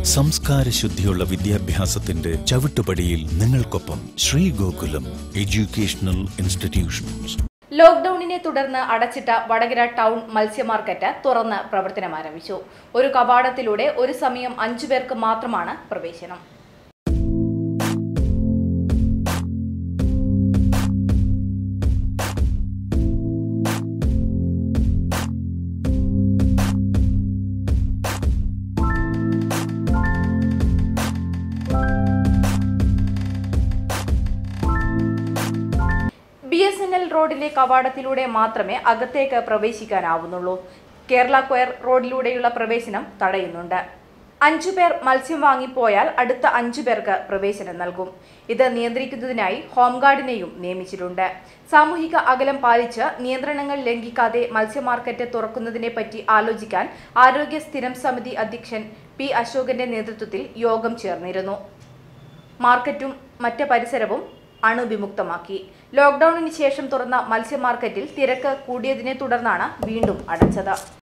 സംസ്കാര ശുദ്ധിയുള്ള വിദ്യാഭ്യാസത്തിന്റെ ചവിട്ടുപടിയിൽ നിങ്ങൾക്കൊപ്പം ശ്രീ ഗോകുലം എഡ്യൂക്കേഷണൽ ഇൻസ്റ്റിറ്റ്യൂഷൻസ് ലോക്ഡൌണിനെ തുടർന്ന് അടച്ചിട്ട വടകര ടൗൺ മത്സ്യ മാർക്കറ്റ് തുറന്ന് പ്രവർത്തനം ആരംഭിച്ചു ഒരു കവാടത്തിലൂടെ ഒരു സമയം അഞ്ചു പേർക്ക് മാത്രമാണ് പ്രവേശനം ബി എസ് എൻ എൽ റോഡിലെ കവാടത്തിലൂടെ മാത്രമേ അകത്തേക്ക് പ്രവേശിക്കാനാവുന്നുള്ളൂ കേരള ക്വയർ റോഡിലൂടെയുള്ള പ്രവേശനം തടയുന്നുണ്ട് അഞ്ചു പേർ മത്സ്യം വാങ്ങിപ്പോയാൽ അടുത്ത അഞ്ചു പേർക്ക് പ്രവേശനം നൽകും ഇത് നിയന്ത്രിക്കുന്നതിനായി ഹോംഗാർഡിനെയും നിയമിച്ചിട്ടുണ്ട് സാമൂഹിക അകലം പാലിച്ച് നിയന്ത്രണങ്ങൾ ലംഘിക്കാതെ മത്സ്യ മാർക്കറ്റ് തുറക്കുന്നതിനെ പറ്റി ആലോചിക്കാൻ ആരോഗ്യ സ്ഥിരം സമിതി അധ്യക്ഷൻ പി അശോകന്റെ നേതൃത്വത്തിൽ യോഗം ചേർന്നിരുന്നു മാർക്കറ്റും മറ്റ് പരിസരവും അണുവിമുക്തമാക്കി ലോക്ഡൌണിന് ശേഷം തുറന്ന മത്സ്യ മാർക്കറ്റിൽ തിരക്ക് കൂടിയതിനെ തുടർന്നാണ് വീണ്ടും അടച്ചത്